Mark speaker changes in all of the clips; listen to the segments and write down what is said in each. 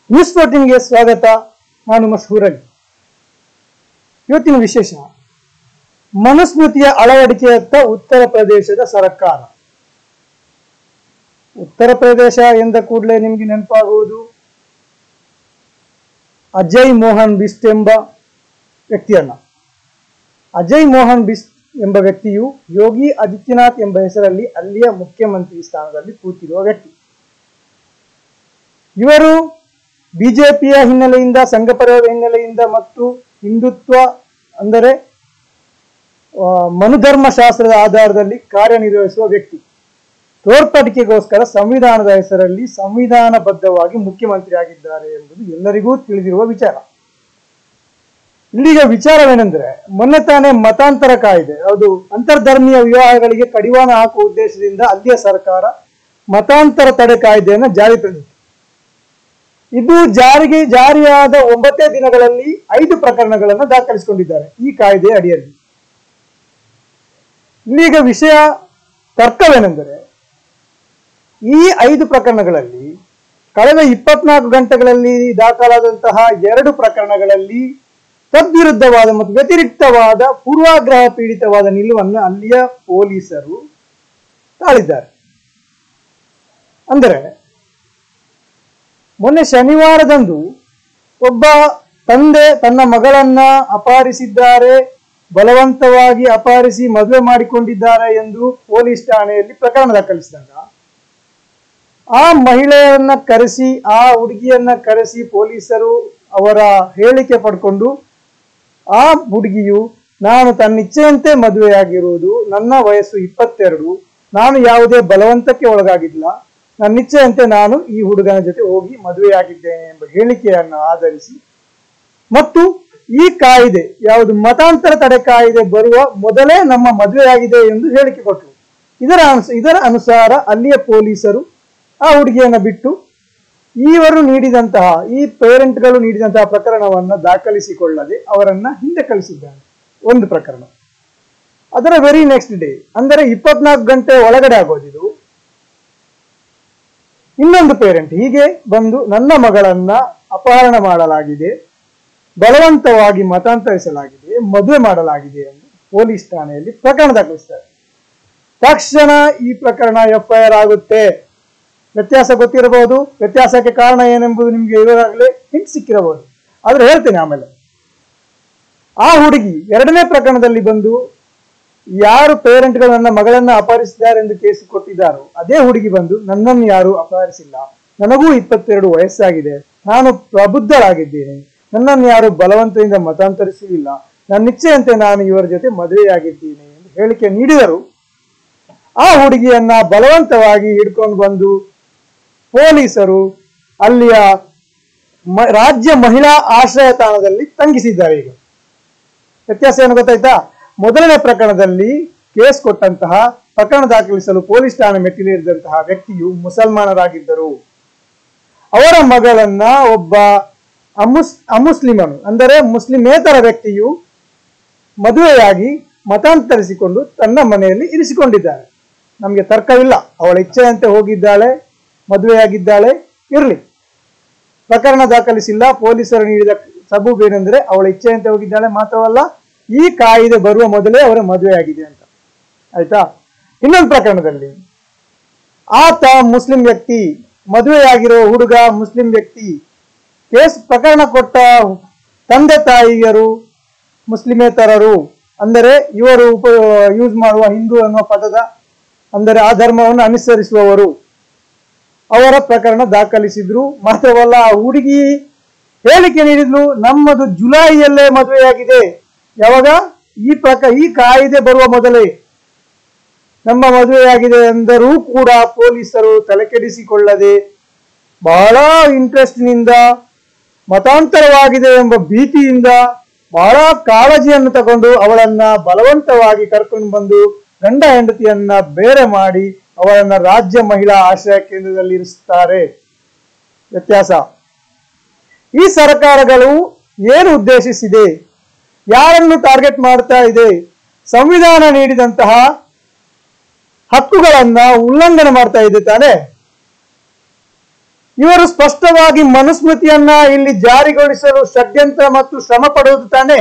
Speaker 1: news ಫೋರ್ಟೀನ್ಗೆ ಸ್ವಾಗತ ನಾನು ಮಶಹೂರ್ ಅಲಿ ಇವತ್ತಿನ ವಿಶೇಷ ಮನುಸ್ಮೃತಿಯ ಅಳವಡಿಕೆಯತ್ತ ಉತ್ತರ ಪ್ರದೇಶದ ಸರ್ಕಾರ ಉತ್ತರ ಪ್ರದೇಶ ಎಂದ ಕೂಡಲೇ ನಿಮಗೆ ನೆನಪಾಗುವುದು ಅಜಯ್ ಮೋಹನ್ ಬಿಸ್ಟ್ ಎಂಬ ವ್ಯಕ್ತಿಯನ್ನ ಅಜಯ್ ಮೋಹನ್ ಬಿಸ್ಟ್ ಎಂಬ ವ್ಯಕ್ತಿಯು ಯೋಗಿ ಆದಿತ್ಯನಾಥ್ ಎಂಬ ಹೆಸರಲ್ಲಿ ಅಲ್ಲಿಯ ಮುಖ್ಯಮಂತ್ರಿ ಸ್ಥಾನದಲ್ಲಿ ಕೂತಿರುವ ವ್ಯಕ್ತಿ ಇವರು ಬಿಜೆಪಿಯ ಹಿನ್ನೆಲೆಯಿಂದ ಸಂಘ ಪರಿವಾರ ಹಿನ್ನೆಲೆಯಿಂದ ಮತ್ತು ಹಿಂದುತ್ವ ಅಂದರೆ ಆ, ಮನುಧರ್ಮ ಶಾಸ್ತ್ರದ ಆಧಾರದಲ್ಲಿ ಕಾರ್ಯನಿರ್ವಹಿಸುವ ವ್ಯಕ್ತಿ ತೋರ್ಪಡಿಕೆಗೋಸ್ಕರ ಸಂವಿಧಾನದ ಹೆಸರಲ್ಲಿ ಸಂವಿಧಾನಬದ್ಧವಾಗಿ ಮುಖ್ಯಮಂತ್ರಿ ಆಗಿದ್ದಾರೆ ಎಂಬುದು ಎಲ್ಲರಿಗೂ ತಿಳಿದಿರುವ ವಿಚಾರ ಇಲ್ಲಿಗ ವಿಚಾರವೇನೆಂದ್ರೆ ಮೊನ್ನೆ ತಾನೇ ಮತಾಂತರ ಕಾಯ್ದೆ ಅದು ಅಂತರ್ಧರ್ಮೀಯ ವಿವಾಹಗಳಿಗೆ ಕಡಿವಾಣ ಹಾಕುವ ಉದ್ದೇಶದಿಂದ ಅಲ್ಲಿಯ ಸರ್ಕಾರ ಮತಾಂತರ ತಡೆ ಕಾಯ್ದೆಯನ್ನು ಜಾರಿ ತಂದಿತು ಇದು ಜಾರಿಗೆ ಜಾರಿಯಾದ ಒಂಬತ್ತೇ ದಿನಗಳಲ್ಲಿ ಐದು ಪ್ರಕರಣಗಳನ್ನು ದಾಖಲಿಸಿಕೊಂಡಿದ್ದಾರೆ ಈ ಕಾಯ್ದೆ ಅಡಿಯಲ್ಲಿ ಇಲ್ಲಿಗ ವಿಷಯ ತರ್ಕವೇನೆಂದರೆ ಈ ಐದು ಪ್ರಕರಣಗಳಲ್ಲಿ ಕಳೆದ ಇಪ್ಪತ್ನಾಲ್ಕು ಗಂಟೆಗಳಲ್ಲಿ ದಾಖಲಾದಂತಹ ಎರಡು ಪ್ರಕರಣಗಳಲ್ಲಿ ತದ್ವಿರುದ್ಧವಾದ ಮತ್ತು ವ್ಯತಿರಿಕ್ತವಾದ ಪೂರ್ವಾಗ್ರಹ ಪೀಡಿತವಾದ ನಿಲುವನ್ನು ಅಲ್ಲಿಯ ಪೊಲೀಸರು ತಾಳಿದ್ದಾರೆ ಅಂದರೆ ಮೊನ್ನೆ ಶನಿವಾರದಂದು ಒಬ್ಬ ತಂದೆ ತನ್ನ ಮಗಳನ್ನ ಅಪಹರಿಸಿದ್ದಾರೆ ಬಲವಂತವಾಗಿ ಅಪಹರಿಸಿ ಮದುವೆ ಮಾಡಿಕೊಂಡಿದ್ದಾರೆ ಎಂದು ಪೊಲೀಸ್ ಠಾಣೆಯಲ್ಲಿ ಪ್ರಕರಣ ದಾಖಲಿಸಿದಾಗ ಆ ಮಹಿಳೆಯರನ್ನ ಕರೆಸಿ ಆ ಹುಡುಗಿಯನ್ನ ಕರೆಸಿ ಪೊಲೀಸರು ಅವರ ಹೇಳಿಕೆ ಪಡ್ಕೊಂಡು ಆ ಹುಡುಗಿಯು ನಾನು ತನ್ನ ಇಚ್ಛೆಯಂತೆ ಮದುವೆಯಾಗಿರುವುದು ನನ್ನ ವಯಸ್ಸು ಇಪ್ಪತ್ತೆರಡು ನಾನು ಯಾವುದೇ ಬಲವಂತಕ್ಕೆ ಒಳಗಾಗಿಲ್ಲ ನನ್ನ ಇಚ್ಛೆಯಂತೆ ನಾನು ಈ ಹುಡುಗನ ಜೊತೆ ಹೋಗಿ ಮದುವೆಯಾಗಿದ್ದೇನೆ ಎಂಬ ಹೇಳಿಕೆಯನ್ನು ಆಧರಿಸಿ ಮತ್ತು ಈ ಕಾಯ್ದೆ ಯಾವುದು ಮತಾಂತರ ತಡೆ ಕಾಯ್ದೆ ಬರುವ ಮೊದಲೇ ನಮ್ಮ ಮದುವೆಯಾಗಿದೆ ಎಂದು ಹೇಳಿಕೆ ಕೊಟ್ಟರು ಇದರ ಅನುಸ ಇದರ ಅನುಸಾರ ಅಲ್ಲಿಯ ಪೊಲೀಸರು ಆ ಹುಡುಗಿಯನ್ನು ಬಿಟ್ಟು ಇವರು ನೀಡಿದಂತಹ ಈ ಪೇರೆಂಟ್ಗಳು ನೀಡಿದಂತಹ ಪ್ರಕರಣವನ್ನು ದಾಖಲಿಸಿಕೊಳ್ಳದೆ ಅವರನ್ನ ಹಿಂದೆ ಕಳಿಸಿದ್ದಾರೆ ಒಂದು ಪ್ರಕರಣ ಅದರ ವೆರಿ ನೆಕ್ಸ್ಟ್ ಡೇ ಅಂದರೆ ಇಪ್ಪತ್ನಾಲ್ಕು ಗಂಟೆ ಒಳಗಡೆ ಆಗೋದಿದು ಇನ್ನೊಂದು ಪೇರೆಂಟ್ ಹೀಗೆ ಬಂದು ನನ್ನ ಮಗಳನ್ನ ಅಪಹರಣ ಮಾಡಲಾಗಿದೆ ಬಲವಂತವಾಗಿ ಮತಾಂತರಿಸಲಾಗಿದೆ ಮದುವೆ ಮಾಡಲಾಗಿದೆ ಎಂದು ಪೊಲೀಸ್ ಠಾಣೆಯಲ್ಲಿ ಪ್ರಕರಣ ದಾಖಲಿಸ್ತಾರೆ ತಕ್ಷಣ ಈ ಪ್ರಕರಣ ಎಫ್ಐಆರ್ ಆಗುತ್ತೆ ವ್ಯತ್ಯಾಸ ಗೊತ್ತಿರಬಹುದು ವ್ಯತ್ಯಾಸಕ್ಕೆ ಕಾರಣ ಏನೆಂಬುದು ನಿಮಗೆ ಈಗಾಗಲೇ ಹಿಂಟ್ ಸಿಕ್ಕಿರಬಹುದು ಆದ್ರೆ ಹೇಳ್ತೇನೆ ಆಮೇಲೆ ಆ ಹುಡುಗಿ ಎರಡನೇ ಪ್ರಕರಣದಲ್ಲಿ ಬಂದು ಯಾರು ಪೇರೆಂಟ್ಗಳು ನನ್ನ ಮಗಳನ್ನ ಅಪಹರಿಸಿದ್ದಾರೆ ಎಂದು ಕೇಸ್ ಕೊಟ್ಟಿದ್ದಾರೋ ಅದೇ ಹುಡುಗಿ ಬಂದು ನನ್ನನ್ನು ಯಾರು ಅಪಹರಿಸಿಲ್ಲ ನನಗೂ ಇಪ್ಪತ್ತೆರಡು ವಯಸ್ಸಾಗಿದೆ ನಾನು ಪ್ರಬುದ್ಧರಾಗಿದ್ದೇನೆ ನನ್ನನ್ನು ಯಾರು ಬಲವಂತದಿಂದ ಮತಾಂತರಿಸಲಿಲ್ಲ ನನ್ನ ಇಚ್ಛೆಯಂತೆ ನಾನು ಇವರ ಜೊತೆ ಮದುವೆಯಾಗಿದ್ದೀನಿ ಎಂದು ಹೇಳಿಕೆ ನೀಡಿದರು ಆ ಹುಡುಗಿಯನ್ನ ಬಲವಂತವಾಗಿ ಹಿಡ್ಕೊಂಡು ಬಂದು ಪೊಲೀಸರು ಅಲ್ಲಿಯ ಮ- ರಾಜ್ಯ ಮಹಿಳಾ ಆಶ್ರಯ ತಾಣದಲ್ಲಿ ತಂಗಿಸಿದ್ದಾರೆ ಈಗ ವ್ಯತ್ಯಾಸ ಏನು ಗೊತ್ತಾಯ್ತಾ ಮೊದಲನೇ ಪ್ರಕರಣದಲ್ಲಿ ಕೇಸ್ ಕೊಟ್ಟಂತಹ ಪ್ರಕರಣ ದಾಖಲಿಸಲು ಪೊಲೀಸ್ ಠಾಣೆ ಮೆಟ್ಟಿಲೇರಿದಂತಹ ವ್ಯಕ್ತಿಯು ಮುಸಲ್ಮಾನರಾಗಿದ್ದರು ಅವರ ಮಗಳನ್ನ ಒಬ್ಬ ಅಮುಸ್ ಅಮುಸ್ಲಿಮನು ಅಂದರೆ ಮುಸ್ಲಿಮೇತರ ವ್ಯಕ್ತಿಯು ಮದುವೆಯಾಗಿ ಮತಾಂತರಿಸಿಕೊಂಡು ತನ್ನ ಮನೆಯಲ್ಲಿ ಇರಿಸಿಕೊಂಡಿದ್ದಾರೆ ನಮಗೆ ತರ್ಕವಿಲ್ಲ ಅವಳ ಇಚ್ಛೆಯಂತೆ ಹೋಗಿದ್ದಾಳೆ ಮದುವೆಯಾಗಿದ್ದಾಳೆ ಇರಲಿ ಪ್ರಕರಣ ದಾಖಲಿಸಿಲ್ಲ ಪೊಲೀಸರು ನೀಡಿದ ಸಬೂಬೇನೆಂದರೆ ಅವಳ ಇಚ್ಛೆಯಂತೆ ಹೋಗಿದ್ದಾಳೆ ಮಾತ್ರವಲ್ಲ ಈ ಕಾಯಿದೆ ಬರುವ ಮೊದಲೇ ಅವರ ಮದುವೆಯಾಗಿದೆ ಅಂತ ಆಯ್ತಾ ಇನ್ನೊಂದು ಪ್ರಕರಣದಲ್ಲಿ ಆತ ಮುಸ್ಲಿಂ ವ್ಯಕ್ತಿ ಮದುವೆಯಾಗಿರೋ ಹುಡುಗ ಮುಸ್ಲಿಂ ವ್ಯಕ್ತಿ ಕೇಸ್ ಪ್ರಕರಣ ಕೊಟ್ಟ ತಂದೆ ತಾಯಿಯರು ಮುಸ್ಲಿಮೇತರರು ಅಂದರೆ ಇವರು ಉಪ ಯೂಸ್ ಮಾಡುವ ಹಿಂದೂ ಅನ್ನುವ ಪದದ ಅಂದರೆ ಆ ಧರ್ಮವನ್ನು ಅನುಸರಿಸುವವರು ಅವರ ಪ್ರಕರಣ ದಾಖಲಿಸಿದ್ರು ಮಾತ್ರವಲ್ಲ ಆ ಹುಡುಗಿ ಹೇಳಿಕೆ ನೀಡಿದ್ಲು ನಮ್ಮದು ಜುಲೈಯಲ್ಲೇ ಮದುವೆಯಾಗಿದೆ ಯಾವಾಗ ಈ ಪ್ರಕ ಈ ಕಾಯ್ದೆ ಬರುವ ಮೊದಲೇ ನಮ್ಮ ಮದುವೆಯಾಗಿದೆ ಎಂದರೂ ಕೂಡ ಪೊಲೀಸರು ತಲೆಕೆಡಿಸಿಕೊಳ್ಳದೆ ಬಹಳ ಇಂಟ್ರೆಸ್ಟ್ನಿಂದ ಮತಾಂತರವಾಗಿದೆ ಎಂಬ ಭೀತಿಯಿಂದ ಬಹಳ ಕಾಳಜಿಯನ್ನು ತಗೊಂಡು ಅವಳನ್ನ ಬಲವಂತವಾಗಿ ಕರ್ಕೊಂಡು ಬಂದು ಗಂಡ ಹೆಂಡತಿಯನ್ನ ಬೇರೆ ಮಾಡಿ ಅವರನ್ನ ರಾಜ್ಯ ಮಹಿಳಾ ಆಶ್ರಯ ಕೇಂದ್ರದಲ್ಲಿ ಇರಿಸುತ್ತಾರೆ ವ್ಯತ್ಯಾಸ ಈ ಸರ್ಕಾರಗಳು ಏನು ಉದ್ದೇಶಿಸಿದೆ ಯಾರನ್ನು ಟಾರ್ಗೆಟ್ ಮಾಡ್ತಾ ಇದೆ ಸಂವಿಧಾನ ನೀಡಿದಂತಹ ಹಕ್ಕುಗಳನ್ನ ಉಲ್ಲಂಘನೆ ಮಾಡ್ತಾ ಇದೆ ತಾನೆ ಇವರು ಸ್ಪಷ್ಟವಾಗಿ ಮನುಸ್ಮೃತಿಯನ್ನ ಇಲ್ಲಿ ಜಾರಿಗೊಳಿಸಲು ಷಡ್ಯಂತ್ರ ಮತ್ತು ಶ್ರಮ ಪಡುವುದು ತಾನೆ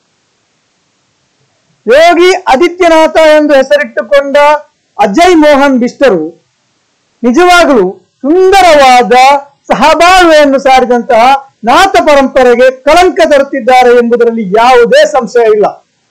Speaker 1: ಯೋಗಿ ಆದಿತ್ಯನಾಥ ಎಂದು ಹೆಸರಿಟ್ಟುಕೊಂಡ ಅಜಯ್ ಮೋಹನ್ ಬಿಷ್ಟರು ನಿಜವಾಗಲೂ ಸುಂದರವಾದ ಸಹಬಾಳ್ವೆಯನ್ನು ಸಾರಿದಂತಹ ನಾಥ ಪರಂಪರೆಗೆ ಕಳಂಕ ತರುತ್ತಿದ್ದಾರೆ ಎಂಬುದರಲ್ಲಿ ಯಾವುದೇ ಸಂಶಯ ಇಲ್ಲ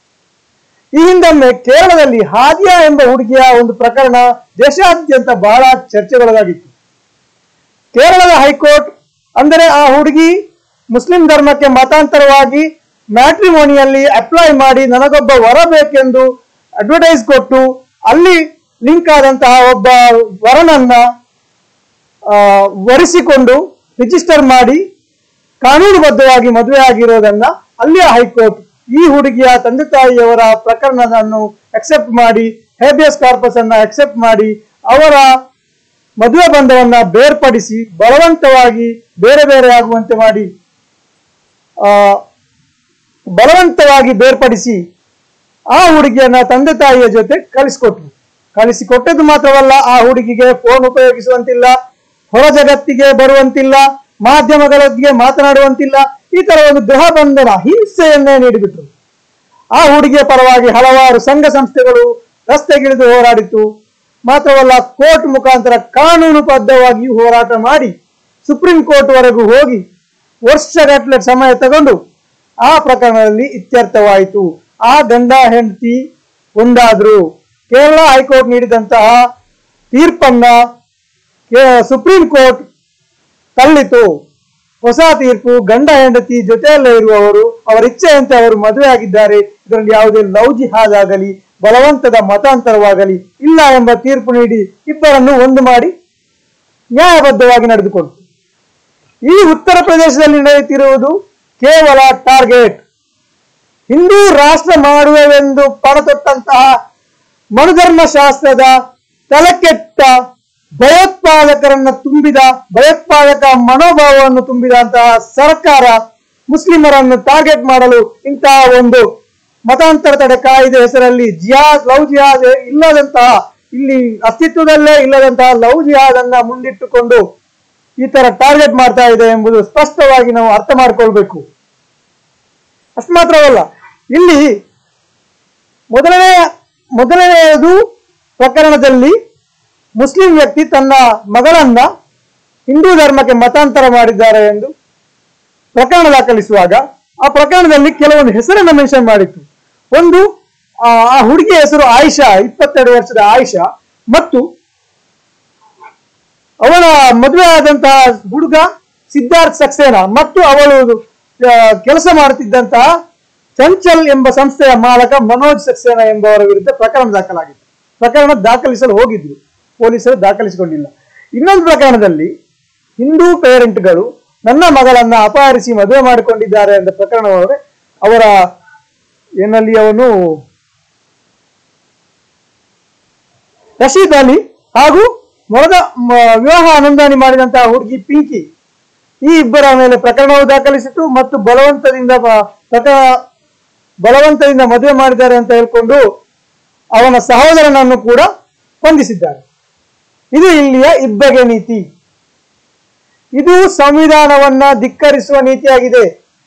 Speaker 1: ಈ ಹಿಂದೊಮ್ಮೆ ಕೇರಳದಲ್ಲಿ ಹಾದಿಯಾ ಎಂಬ ಹುಡುಗಿಯ ಒಂದು ಪ್ರಕರಣ ದೇಶಾದ್ಯಂತ ಬಹಳ ಚರ್ಚೆಗೊಳಗಾಗಿತ್ತು ಕೇರಳದ ಹೈಕೋರ್ಟ್ ಅಂದರೆ ಆ ಹುಡುಗಿ ಮುಸ್ಲಿಂ ಧರ್ಮಕ್ಕೆ ಮತಾಂತರವಾಗಿ ಮ್ಯಾಟ್ರಿಮೋನಿಯಲ್ಲಿ ಅಪ್ಲೈ ಮಾಡಿ ನನಗೊಬ್ಬ ವರ ಬೇಕೆಂದು ಅಡ್ವರ್ಟೈಸ್ ಕೊಟ್ಟು ಅಲ್ಲಿ ಲಿಂಕ್ ಆದಂತಹ ಒಬ್ಬ ವರನನ್ನ ಆ, ವರಿಸಿಕೊಂಡು ರಿಜಿಸ್ಟರ್ ಮಾಡಿ ಕಾನೂನುಬದ್ಧವಾಗಿ ಮದುವೆ ಆಗಿರೋದನ್ನ ಅಲ್ಲಿಯ ಹೈಕೋರ್ಟ್ ಈ ಹುಡುಗಿಯ ತಂದೆ ತಾಯಿಯವರ ಪ್ರಕರಣವನ್ನು ಅಕ್ಸೆಪ್ಟ್ ಮಾಡಿ ಹೇಬಿಯಸ್ ಕಾರ್ಪಸ್ ಅನ್ನ ಅಕ್ಸೆಪ್ಟ್ ಮಾಡಿ ಅವರ ಮದುವೆ ಬಂಧವನ್ನ ಬೇರ್ಪಡಿಸಿ ಬಲವಂತವಾಗಿ ಬೇರೆ ಬೇರೆ ಆಗುವಂತೆ ಮಾಡಿ ಆ ಬಲವಂತವಾಗಿ ಬೇರ್ಪಡಿಸಿ ಆ ಹುಡುಗಿಯನ್ನ ತಂದೆ ತಾಯಿಯ ಜೊತೆ ಕಳಿಸಿಕೊಟ್ರು ಕಳಿಸಿಕೊಟ್ಟದ್ದು ಮಾತ್ರವಲ್ಲ ಆ ಹುಡುಗಿಗೆ ಫೋನ್ ಉಪಯೋಗಿಸುವಂತಿಲ್ಲ ಹೊರ ಜಗತ್ತಿಗೆ ಬರುವಂತಿಲ್ಲ ಮಾಧ್ಯಮಗಳೊಂದಿಗೆ ಮಾತನಾಡುವಂತಿಲ್ಲ ಈ ತರ ಒಂದು ಗೃಹ ಬಂಧನ ಹಿಂಸೆಯನ್ನೇ ನೀಡಿಬಿಟ್ರು ಆ ಹುಡುಗಿಯ ಪರವಾಗಿ ಹಲವಾರು ಸಂಘ ಸಂಸ್ಥೆಗಳು ರಸ್ತೆಗಿಳಿದು ಹೋರಾಡಿತು ಮಾತ್ರವಲ್ಲ ಕೋರ್ಟ್ ಮುಖಾಂತರ ಕಾನೂನುಬದ್ಧವಾಗಿ ಹೋರಾಟ ಮಾಡಿ ಸುಪ್ರೀಂ ಕೋರ್ಟ್ ವರೆಗೂ ಹೋಗಿ ವರ್ಷಗಟ್ಟಲೆ ಸಮಯ ತಗೊಂಡು ಆ ಪ್ರಕರಣದಲ್ಲಿ ಇತ್ಯರ್ಥವಾಯಿತು ಆ ಗಂಡ ಹೆಂಡತಿ ಒಂದಾದ್ರು ಕೇರಳ ಹೈಕೋರ್ಟ್ ನೀಡಿದಂತಹ ತೀರ್ಪನ್ನ ಕೇ- ಸುಪ್ರೀಂ ಕೋರ್ಟ್ ತಳ್ಳಿತು ಹೊಸ ತೀರ್ಪು ಗಂಡ ಹೆಂಡತಿ ಜೊತೆಯಲ್ಲೇ ಇರುವವರು ಅವರ ಇಚ್ಛೆಯಂತೆ ಅವರು ಮದುವೆ ಆಗಿದ್ದಾರೆ ಇದರಲ್ಲಿ ಯಾವುದೇ ಲವ್ ಜಿಹಾದ್ ಆಗಲಿ ಬಲವಂತದ ಮತಾಂತರವಾಗಲಿ ಇಲ್ಲ ಎಂಬ ತೀರ್ಪು ನೀಡಿ ಇಬ್ಬರನ್ನು ಒಂದು ಮಾಡಿ ನ್ಯಾಯಬದ್ಧವಾಗಿ ನಡೆದುಕೊಂಡು ಈ ಉತ್ತರ ಪ್ರದೇಶದಲ್ಲಿ ನಡೆಯುತ್ತಿರುವುದು ಕೇವಲ ಟಾರ್ಗೆಟ್ ಹಿಂದೂ ರಾಷ್ಟ್ರ ಮಾಡುವೆವೆಂದು ಪಣತೊಟ್ಟಂತಹ ಮನುಧರ್ಮ ಶಾಸ್ತ್ರದ ತಲೆಕೆಟ್ಟ ಭಯೋತ್ಪಾದಕರನ್ನ ತುಂಬಿದ ಭಯೋತ್ಪಾದಕ ಮನೋಭಾವವನ್ನು ತುಂಬಿದಂತಹ ಸರ್ಕಾರ ಮುಸ್ಲಿಮರನ್ನು ಟಾರ್ಗೆಟ್ ಮಾಡಲು ಇಂತಹ ಒಂದು ಮತಾಂತರ ತಡೆ ಕಾಯ್ದೆ ಹೆಸರಲ್ಲಿ ಜಿಹಾದ್ ಲವ್ ಜಿಹಾದ್ ಇಲ್ಲದಂತಹ ಇಲ್ಲಿ ಅಸ್ತಿತ್ವದಲ್ಲೇ ಇಲ್ಲದಂತಹ ಲವ್ ಜಿಹಾದ್ ಅನ್ನ ಮುಂದಿಟ್ಟುಕೊಂಡು ಈ ತರ ಟಾರ್ಗೆಟ್ ಮಾಡ್ತಾ ಇದೆ ಎಂಬುದು ಸ್ಪಷ್ಟವಾಗಿ ನಾವು ಅರ್ಥ ಮಾಡ್ಕೊಳ್ಬೇಕು ಅಷ್ಟು ಮಾತ್ರವಲ್ಲ ಇಲ್ಲಿ ಮೊದಲನೇ ಮೊದಲನೆಯದು ಪ್ರಕರಣದಲ್ಲಿ ಮುಸ್ಲಿಂ ವ್ಯಕ್ತಿ ತನ್ನ ಮಗಳನ್ನ ಹಿಂದೂ ಧರ್ಮಕ್ಕೆ ಮತಾಂತರ ಮಾಡಿದ್ದಾರೆ ಎಂದು ಪ್ರಕರಣ ದಾಖಲಿಸುವಾಗ ಆ ಪ್ರಕರಣದಲ್ಲಿ ಕೆಲವೊಂದು ಹೆಸರನ್ನು ಮೆನ್ಷನ್ ಮಾಡಿತ್ತು ಒಂದು ಆ ಆ ಹುಡುಗಿಯ ಹೆಸರು ಆಯಿಷಾ ಇಪ್ಪತ್ತೆರಡು ವರ್ಷದ ಆಯಿಷಾ ಮತ್ತು ಅವಳ ಮದುವೆ ಆದಂತಹ ಹುಡುಗ ಸಿದ್ಧಾರ್ಥ್ ಸಕ್ಸೇನಾ ಮತ್ತು ಅವಳು ಆ, ಕೆಲಸ ಮಾಡುತ್ತಿದ್ದಂತಹ ಚಂಚಲ್ ಎಂಬ ಸಂಸ್ಥೆಯ ಮಾಲಕ ಮನೋಜ್ ಸಕ್ಸೇನಾ ಎಂಬವರ ವಿರುದ್ಧ ಪ್ರಕರಣ ದಾಖಲಾಗಿತ್ತು ಪ್ರಕರಣ ದಾಖಲಿಸಲು ಹೋಗಿದ್ರು ಪೊಲೀಸರು ದಾಖಲಿಸಿಕೊಂಡಿಲ್ಲ ಇನ್ನೊಂದು ಪ್ರಕರಣದಲ್ಲಿ ಹಿಂದೂ ಪೇರೆಂಟ್ಗಳು ನನ್ನ ಮಗಳನ್ನ ಅಪಹರಿಸಿ ಮದುವೆ ಮಾಡಿಕೊಂಡಿದ್ದಾರೆ ಎಂದ ಪ್ರಕರಣವೊಳಗೆ ಅವರ ಏನಲ್ಲಿ ಅವನು ರಶೀದ್ ಅಲಿ ಹಾಗೂ ಮೊದಲ ಮ- ವಿವಾಹ ನೋಂದಣಿ ಮಾಡಿದಂತಹ ಹುಡುಗಿ ಪಿಂಕಿ ಈ ಇಬ್ಬರ ಮೇಲೆ ಪ್ರಕರಣವು ದಾಖಲಿಸಿತು ಮತ್ತು ಬಲವಂತದಿಂದ ಬ- ಪ್ರಕರಣ ಬಲವಂತದಿಂದ ಮದುವೆ ಮಾಡಿದ್ದಾರೆ ಅಂತ ಹೇಳ್ಕೊಂಡು ಅವನ ಸಹೋದರನನ್ನು ಕೂಡ ಬಂಧಿಸಿದ್ದಾರೆ ಇದು ಇಲ್ಲಿಯ ಇಬ್ಬಗೆ ನೀತಿ ಇದು ಸಂವಿಧಾನವನ್ನ ಧಿಕ್ಕರಿಸುವ ನೀತಿಯಾಗಿದೆ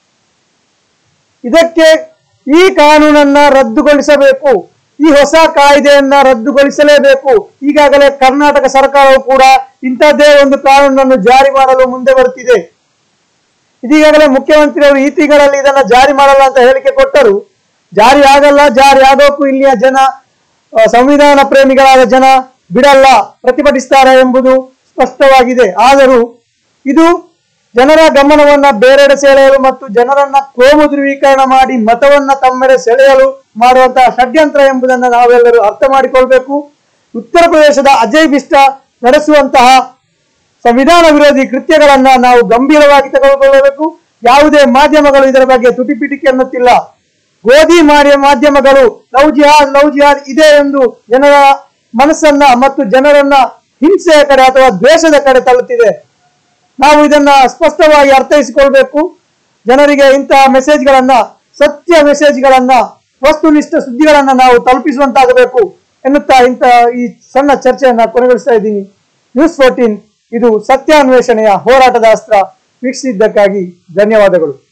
Speaker 1: ಇದಕ್ಕೆ ಈ ಕಾನೂನನ್ನ ರದ್ದುಗೊಳಿಸಬೇಕು ಈ ಹೊಸ ಕಾಯ್ದೆಯನ್ನ ರದ್ದುಗೊಳಿಸಲೇಬೇಕು ಈಗಾಗಲೇ ಕರ್ನಾಟಕ ಸರ್ಕಾರವು ಕೂಡ ಇಂಥದ್ದೇ ಒಂದು ಕಾನೂನನ್ನು ಜಾರಿ ಮಾಡಲು ಮುಂದೆ ಬರುತ್ತಿದೆ ಇದೀಗಾಗಲೇ ಮುಖ್ಯಮಂತ್ರಿಯವರು ಈ ತಿಂಗಳಲ್ಲಿ ಇದನ್ನ ಜಾರಿ ಮಾಡಲ್ಲ ಅಂತ ಹೇಳಿಕೆ ಕೊಟ್ಟರು ಜಾರಿ ಆಗಲ್ಲ ಜಾರಿ ಆಗೋಕ್ಕೂ ಇಲ್ಲಿಯ ಜನ ಆ, ಸಂವಿಧಾನ ಪ್ರೇಮಿಗಳಾದ ಜನ ಬಿಡಲ್ಲ ಪ್ರತಿಭಟಿಸ್ತಾರೆ ಎಂಬುದು ಸ್ಪಷ್ಟವಾಗಿದೆ ಆದರೂ ಇದು ಜನರ ಗಮನವನ್ನ ಬೇರೆಡೆ ಸೆಳೆಯಲು ಮತ್ತು ಜನರನ್ನ ಕೋಮು ಧ್ರುವೀಕರಣ ಮಾಡಿ ಮತವನ್ನ ತಮ್ಮೆಡೆ ಸೆಳೆಯಲು ಮಾಡುವಂತಹ ಷಡ್ಯಂತ್ರ ಎಂಬುದನ್ನು ನಾವೆಲ್ಲರೂ ಅರ್ಥ ಮಾಡಿಕೊಳ್ಬೇಕು ಉತ್ತರ ಪ್ರದೇಶದ ಅಜಯ್ ಬಿಸ್ಟ ನಡೆಸುವಂತಹ ಸಂವಿಧಾನ ವಿರೋಧಿ ಕೃತ್ಯಗಳನ್ನ ನಾವು ಗಂಭೀರವಾಗಿ ತೆಗೆದುಕೊಳ್ಳಬೇಕು ಯಾವುದೇ ಮಾಧ್ಯಮಗಳು ಇದರ ಬಗ್ಗೆ ತುಟಿಪಿಟಿಕೆ ಅನ್ನುತ್ತಿಲ್ಲ ಗೋಧಿ ಮಾಡಿಯ ಮಾಧ್ಯಮಗಳು ಲವ್ ಜಿಹಾದ್ ಲವ್ ಜಿಹಾದ್ ಇದೆ ಎಂದು ಜನರ ಮನಸ್ಸನ್ನ ಮತ್ತು ಜನರನ್ನ ಹಿಂಸೆಯ ಕಡೆ ಅಥವಾ ದ್ವೇಷದ ಕಡೆ ತಳ್ಳುತ್ತಿದೆ ನಾವು ಇದನ್ನ ಸ್ಪಷ್ಟವಾಗಿ ಅರ್ಥೈಸಿಕೊಳ್ಬೇಕು ಜನರಿಗೆ ಇಂತಹ ಮೆಸೇಜ್ಗಳನ್ನ ಸತ್ಯ ಮೆಸೇಜ್ಗಳನ್ನ ವಸ್ತುನಿಷ್ಠ ಸುದ್ದಿಗಳನ್ನ ನಾವು ತಲುಪಿಸುವಂತಾಗಬೇಕು ಎನ್ನುತ್ತಾ ಇಂತಹ ಈ ಸಣ್ಣ ಚರ್ಚೆಯನ್ನ ಕೊನೆಗೊಳಿಸ್ತಾ ಇದ್ದೀನಿ ನ್ಯೂಸ್ ಫೋರ್ಟೀನ್ ಇದು ಸತ್ಯಾನ್ವೇಷಣೆಯ ಹೋರಾಟದ ಅಸ್ತ್ರ ವೀಕ್ಷಿಸಿದ್ದಕ್ಕಾಗಿ ಧನ್ಯವಾದಗಳು